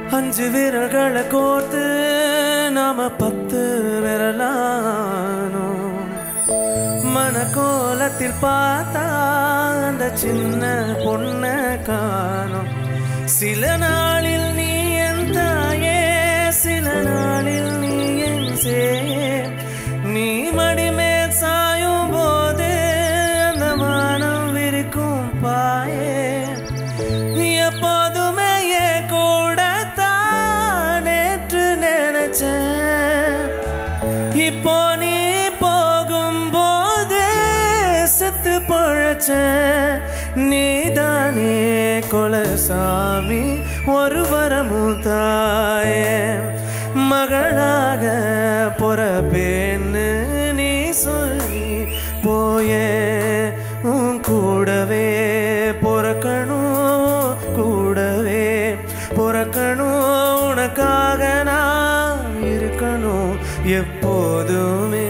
அஞ்சு விரல்களை கோர்த்து நாம பத்து விரலானோ மனக்கோலத்தில் பார்த்தா அந்த சின்ன பொண்ண காணோம் சில நாளில் நீ என் தாயே சில நாளில் நீ என் சேயே நீ மடிமேல் சாயும் போது அந்த வானம் விரிக்கும் பாயே எப்போதுமே என் கூட தான் நேற்று நினைச்சேன் இப்போ நீ போகும்போது செத்து பொழைச்ச நீதானே கொலசாமி ஒரு வரமும் தாயே மகளாக பொறப்பேன்னு நீ சொல்லி போயே உன் கூடவே பொறக்கணும் கூடவே பொறக்கணும் உனக்காக நான் இருக்கணும் எப்போதுமே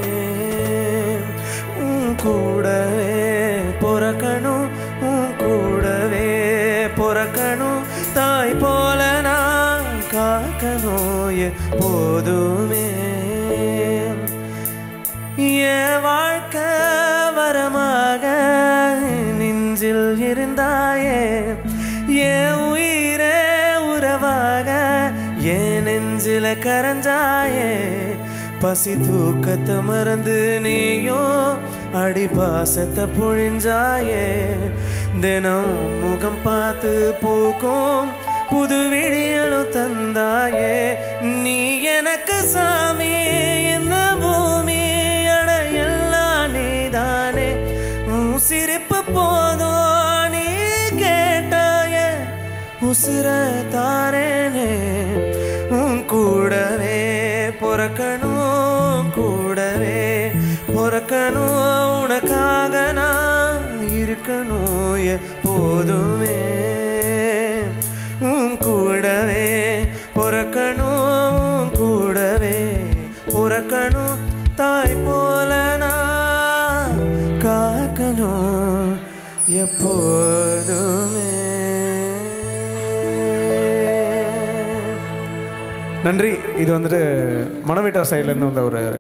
உன் கூடவே பொறக்கணும் உன் கூடவே பொறக்கணும் தாய் போல நான் காக்கணும் எப்போதுமே என் வாழ்க்கை வரமாக நெஞ்சில் இருந்தாயே என் உயிரே உறவாக என் நெஞ்சில கரைஞ்சாயே பசி தூக்கத்தை மறந்து நீயோ அடி பாசத்தை பொழிஞ்சாயே தினம் முகம் பார்த்து பூக்கும் புது விடியலும் தந்தாயே நீ எனக்கு சாமி என்ன பூமி அட எல்லாம் நீதானே உன் சிரிப்பு போதும் நீ கேட்டாயே உசுர தாரேனே உன் கூடவே பொறக்கணும் கூடவே பொறக்கணும் உனக்காக நான் இருக்கணும் எப்போதுமே உன் கூடவே பொறக்கணும் உன் கூடவே பொறக்கணும் தாய் போல நான் காக்கணும் எப்போதுமே நன்றி இது வந்துட்டு மணவீட்டார் சைட்லேருந்து வந்த ஒரு